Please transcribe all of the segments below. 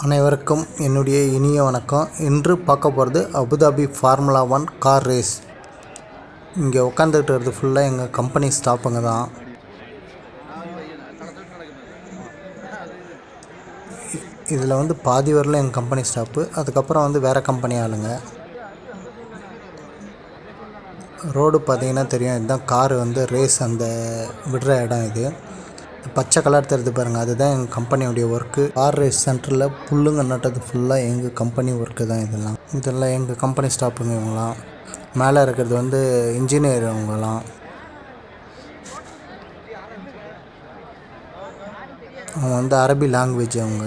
அனைவருக்கும் என்னுடைய இனிய வணக்கம் இன்று பார்க்க போகிறது Abu Dhabi formula one car race இங்கே உட்காந்துக்கிட்டு இருக்கிறது ஃபுல்லாக எங்கள் கம்பெனி ஸ்டாஃபுங்க தான் இதில் வந்து பாதி வரல எங்கள் கம்பெனி ஸ்டாஃபு அதுக்கப்புறம் வந்து வேறு கம்பெனி ஆளுங்க ரோடு பார்த்தீங்கன்னா தெரியும் இதுதான் கார் வந்து ரேஸ் அந்த விடுற இடம் இது பச்சை கலர் தெரியுது பாருங்கள் அதுதான் எங்கள் கம்பெனியோடைய ஒர்க்கு கார் ரேஸ் சென்டரில் புல்லுங்க நட்டது ஃபுல்லாக எங்கள் கம்பெனி ஒர்க்கு தான் இதெல்லாம் இதெல்லாம் எங்கள் கம்பெனி ஸ்டாஃபுங்க இவங்களாம் மேலே இருக்கிறது வந்து இன்ஜினியர் அவங்களாம் அவங்க வந்து அரபி லாங்குவேஜ் அவங்க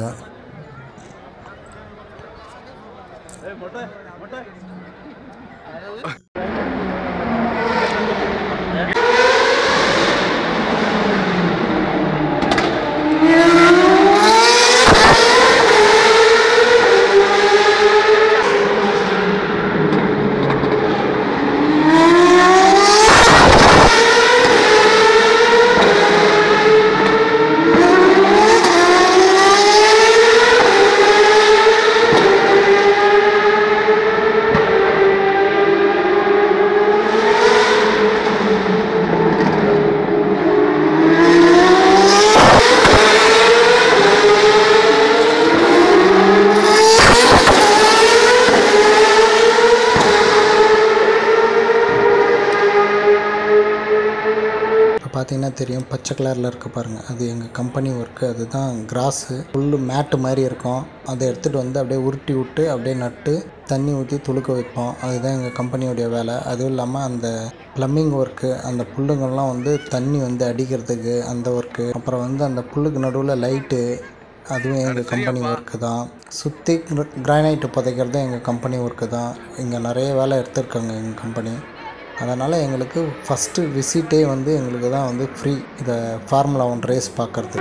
இப்போ பார்த்தீங்கன்னா தெரியும் பச்சை கலரில் இருக்க பாருங்கள் அது எங்கள் கம்பெனி ஒர்க்கு அதுதான் கிராஸு ஃபுல்லு மேட்டு மாதிரி இருக்கும் அதை எடுத்துகிட்டு வந்து அப்படியே உருட்டி விட்டு அப்படியே நட்டு தண்ணி ஊற்றி துளுக்க வைப்போம் அதுதான் எங்கள் கம்பெனியோடைய வேலை அதுவும் இல்லாமல் அந்த ப்ளம்பிங் ஒர்க்கு அந்த புல்லுங்கள்லாம் வந்து தண்ணி வந்து அடிக்கிறதுக்கு அந்த ஒர்க்கு அப்புறம் வந்து அந்த புல்லுக்கு நடுவில் லைட்டு அதுவும் எங்கள் கம்பெனி ஒர்க்கு தான் சுற்றி கிரானைட்டு புதைக்கிறதும் எங்கள் கம்பெனி ஒர்க்கு தான் இங்கே நிறைய வேலை எடுத்திருக்காங்க எங்கள் கம்பெனி அதனால் எங்களுக்கு ஃபஸ்ட்டு விசிட்டே வந்து எங்களுக்கு தான் வந்து ஃப்ரீ இதை ஃபார்முலா ஒன் ரேஸ் பார்க்குறது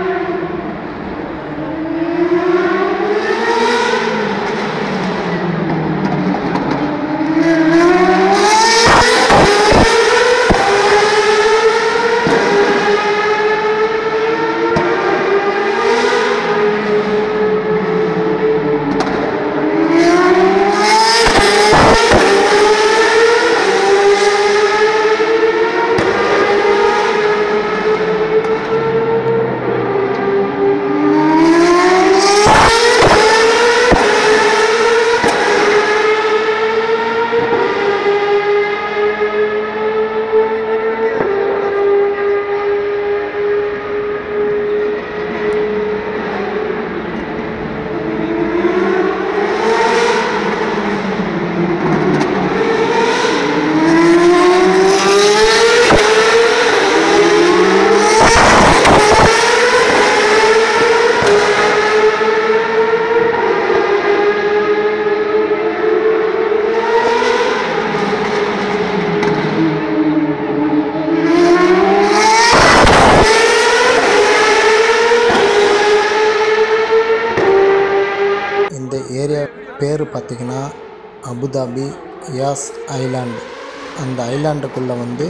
இந்த ஏரியா பேர் பார்த்திங்கன்னா அபுதாபி யாஸ் ஐலாண்ட் அந்த ஐலாண்டுக்குள்ளே வந்து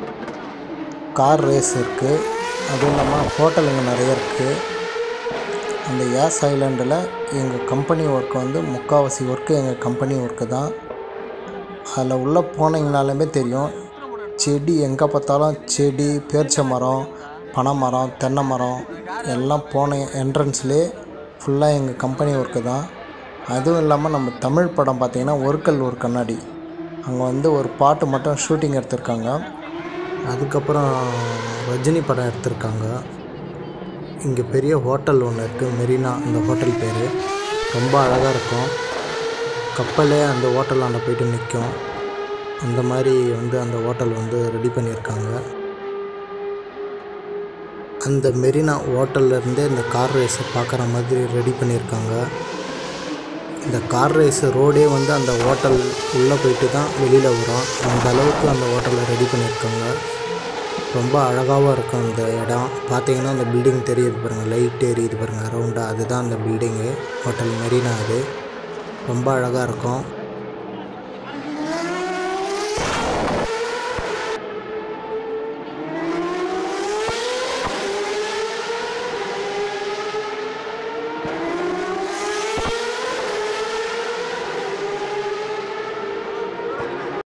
கார் ரேஸ் இருக்குது அதுவும் இல்லாமல் ஹோட்டலுங்க நிறைய இருக்குது அந்த யாஸ் ஐலாண்டில் எங்கள் கம்பெனி ஒர்க்கு வந்து முக்கால்வாசி ஒர்க்கு எங்கள் கம்பெனி ஒர்க்கு தான் அதில் உள்ளே போனீங்கனாலுமே தெரியும் செடி எங்கே பார்த்தாலும் செடி பேர்ச்ச மரம் பனை மரம் தென்னை மரம் எல்லாம் போன என்ட்ரன்ஸ்லேயே ஃபுல்லாக எங்கள் கம்பெனி ஒர்க்கு தான் அதுவும் இல்லாமல் நம்ம தமிழ் படம் பார்த்திங்கன்னா ஒருக்கல் ஒரு கண்ணாடி அங்கே வந்து ஒரு பாட்டு மட்டும் ஷூட்டிங் எடுத்திருக்காங்க அதுக்கப்புறம் ரஜினி படம் எடுத்திருக்காங்க இங்கே பெரிய ஹோட்டல் ஒன்று இருக்குது மெரினா அந்த ஹோட்டல் பேர் ரொம்ப அழகாக இருக்கும் கப்பலே அந்த ஹோட்டலாண்ட போயிட்டு நிற்கும் அந்த மாதிரி வந்து அந்த ஹோட்டல் வந்து ரெடி பண்ணியிருக்காங்க அந்த மெரினா ஹோட்டல்லேருந்தே இந்த கார் ரேஸை பார்க்குற மாதிரி ரெடி பண்ணியிருக்காங்க இந்த கார் ரேஸ் ரோடே வந்து அந்த ஹோட்டல் உள்ளே போயிட்டு தான் வெளியில் வரும் அந்த அளவுக்கு அந்த ஹோட்டலை ரெடி பண்ணியிருக்காங்க ரொம்ப அழகாகவும் இருக்கும் அந்த இடம் பார்த்தீங்கன்னா அந்த பில்டிங் தெரியுது பாருங்கள் லைட் எரியுது பாருங்கள் ரவுண்டாக அதுதான் அந்த பில்டிங்கு ஹோட்டல் மெரினா அது ரொம்ப அழகாக இருக்கும்